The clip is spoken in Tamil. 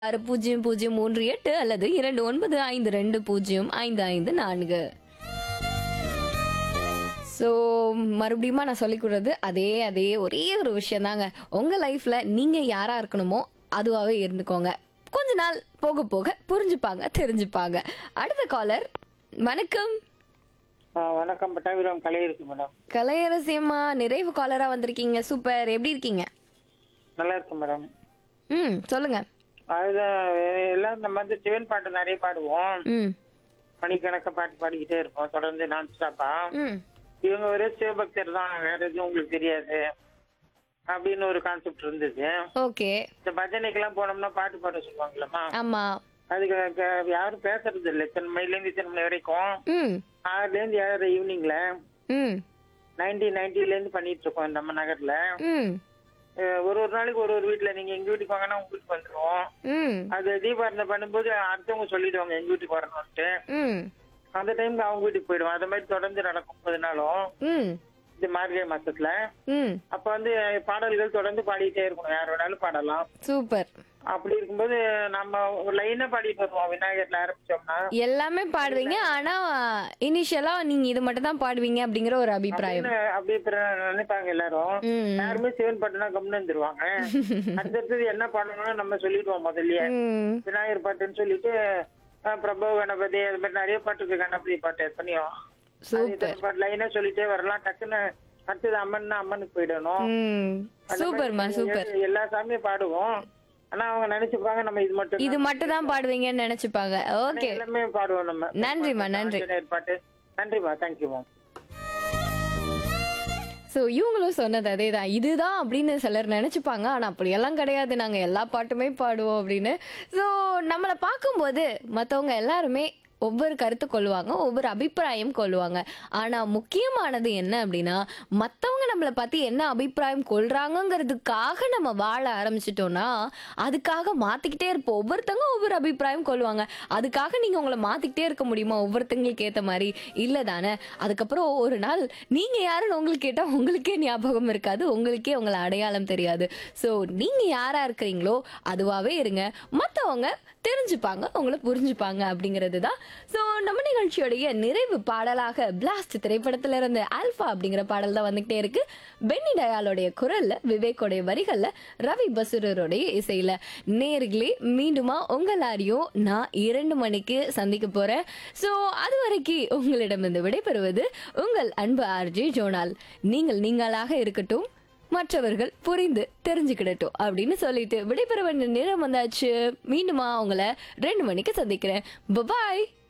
ஆறு பூஜ்ஜியம் பூஜ்ஜியம் மூன்று எட்டு அல்லது இரண்டு ஒன்பது ஐந்து ரெண்டு பூஜ்ஜியம் ஐந்து ஐந்து நான்கு ஸோ மறுபடியும் நான் சொல்லிக் கொடுறது அதே அதே ஒரே ஒரு விஷயம் தாங்க உங்கள் லைஃப்பில் நீங்கள் யாராக இருக்கணுமோ அதுவாகவே இருந்துக்கோங்க கொஞ்ச நாள் போக போக புரிஞ்சுப்பாங்க தெரிஞ்சுப்பாங்க அடுத்த காலர் வணக்கம் ஆ, வணக்கம் பட்டாபிராம் கலை இருக்கு மேடம் கலையரசியம்மா நிறைவு காலராக வந்திருக்கீங்க சூப்பர் எப்படி இருக்கீங்க நல்லா இருக்கு மேடம் ம் சொல்லுங்க அதுதான் எல்லாம் நம்ம வந்து சிவன் பாட்டு நிறைய பாடுவோம் ம் மணிக்கணக்க பாட்டு பாடிக்கிட்டே இருப்போம் தொடர்ந்து நான் ஸ்டாப்பா ம் இவங்க ஒரே சிவபக்தர் தான் வேற எதுவும் உங்களுக்கு தெரியாது அப்படின்னு ஒரு கான்செப்ட் இருந்தது ஓகே இந்த பஜனைக்கெல்லாம் போனோம்னா பாட்டு பாட சொல்லுவாங்களம்மா ஆமாம் அதுக்கு க- யாரும் பேசுறது இல்லை இத்தனை மணில இருந்து இத்தனை மணி வரைக்கும் ம் ஆறுல இருந்து ஏழரை ஈவினிங்ல ம் நைன்டீன் நைன்டில இருந்து பண்ணிட்டு இருக்கோம் நம்ம நகர்ல ம் அஹ் ஒரு ஒரு நாளைக்கு ஒரு ஒரு வீட்டுல நீங்க எங்க வீட்டுக்கு வாங்கன்னா உங்க வீட்டுக்கு வந்துருவோம் ம் அது தீபாவளி பண்ணும்போது அடுத்தவங்க சொல்லிடுவாங்க எங்க வீட்டுக்கு வரணும்ட்டு ம் அந்த டைம்க்கு அவங்க வீட்டுக்கு போயிடுவோம் அந்த மாதிரி தொடர்ந்து நடக்கும் முப்பது நாளும் ம் இந்த மார்கழி மாசத்துல ம் அப்ப வந்து பாடல்கள் தொடர்ந்து பாடிட்டே இருக்கணும் யார் வேணாலும் பாடலாம் சூப்பர் அப்படி இருக்கும்போது நம்ம ஒரு லைனா பாடிட்டு வருவோம் விநாயகர்ல ஆரம்பிச்சோம்னா எல்லாமே பாடுவீங்க ஆனா இனிஷியலா நீங்க இது மட்டும் தான் பாடுவீங்க அப்படிங்கிற ஒரு அபிப்பிராயம் அப்படின்னு அப்படி இப்ப நினைப்பாங்க எல்லாரும் ம் யாருமே சிவன் பாட்டுனா கம்னு வந்துருவாங்க அடுத்தது என்ன பாடணும்னு நம்ம சொல்லிடுவோம் முதல்லயே ம் விநாயகர் பாட்டுன்னு சொல்லிட்டு அஹ், பிரபு கணபதி அது மாதிரி நிறைய பாட்டு இருக்கு கணபதி பாட்டு எத்தனையும் சூப்பர் லைனா சொல்லிட்டே வரலாம் டக்குன்னு அடுத்தது அம்மன்னா அம்மனுக்கு போயிடணும் ம் சூப்பர்மா சூப்பர் எல்லா- எல்லா சாமியும் பாடுவோம் ஆனா அவங்க நினைச்சுப்பாங்க நம்ம இது மட்டும் இது மட்டும் தான் பாடுவீங்கன்னு நினைச்சுப்பாங்க ஓகே எல்லாமே பாடுவோம் நம்ம நன்றிம்மா, நன்றி. ஆஞ்சநேயர் பாட்டு நன்றிம்மா தேங்க்யூமா ஸோ இவங்களும் சொன்னது அதே தான் இதுதான் அப்படின்னு சிலர் நினச்சிப்பாங்க ஆனால் அப்படியெல்லாம் கிடையாது நாங்கள் எல்லா பாட்டுமே பாடுவோம் அப்படின்னு ஸோ நம்மளை பார்க்கும்போது மற்றவங்க எல்லாருமே ஒவ்வொரு கருத்து கொள்வாங்க ஒவ்வொரு அபிப்பிராயம் கொள்வாங்க ஆனால் முக்கியமானது என்ன அப்படின்னா மற்றவங்க நம்மளை பற்றி என்ன அபிப்பிராயம் கொள்றாங்கங்கிறதுக்காக நம்ம வாழ ஆரம்பிச்சிட்டோம்னா அதுக்காக மாற்றிக்கிட்டே இருப்போம் ஒவ்வொருத்தவங்க ஒவ்வொரு அபிப்பிராயம் கொள்வாங்க அதுக்காக நீங்கள் உங்களை மாற்றிக்கிட்டே இருக்க முடியுமா ஒவ்வொருத்தங்களுக்கு ஏற்ற மாதிரி இல்லை தானே அதுக்கப்புறம் ஒரு நாள் நீங்கள் யாருன்னு உங்களுக்கு கேட்டால் உங்களுக்கே ஞாபகம் இருக்காது உங்களுக்கே உங்களை அடையாளம் தெரியாது ஸோ நீங்கள் யாராக இருக்கிறீங்களோ அதுவாகவே இருங்க மற்றவங்க தெரிஞ்சுப்பாங்க உங்களை புரிஞ்சுப்பாங்க அப்படிங்கிறது தான் ஸோ நம்ம நிகழ்ச்சியோடைய நிறைவு பாடலாக பிளாஸ்ட் திரைப்படத்துல இருந்து ஆல்ஃபா அப்படிங்கிற பாடல் தான் வந்துகிட்டே இருக்கு பென்னி டயாலோடைய குரல்ல விவேக்கோடைய வரிகள்ல ரவி பசுரருடைய இசையில நேர்களே மீண்டுமா உங்க எல்லாரையும் நான் இரண்டு மணிக்கு சந்திக்க போறேன் ஸோ அது வரைக்கும் உங்களிடமிருந்து விடைபெறுவது உங்கள் அன்பு ஆர்ஜி ஜோனால் நீங்கள் நீங்களாக இருக்கட்டும் மற்றவர்கள் புரிந்து தெரிஞ்சுக்கிடட்டும் அப்படின்னு சொல்லிட்டு விடைபெற வேண்டிய நேரம் வந்தாச்சு மீண்டுமா உங்களை ரெண்டு மணிக்கு சந்திக்கிறேன் பபாய்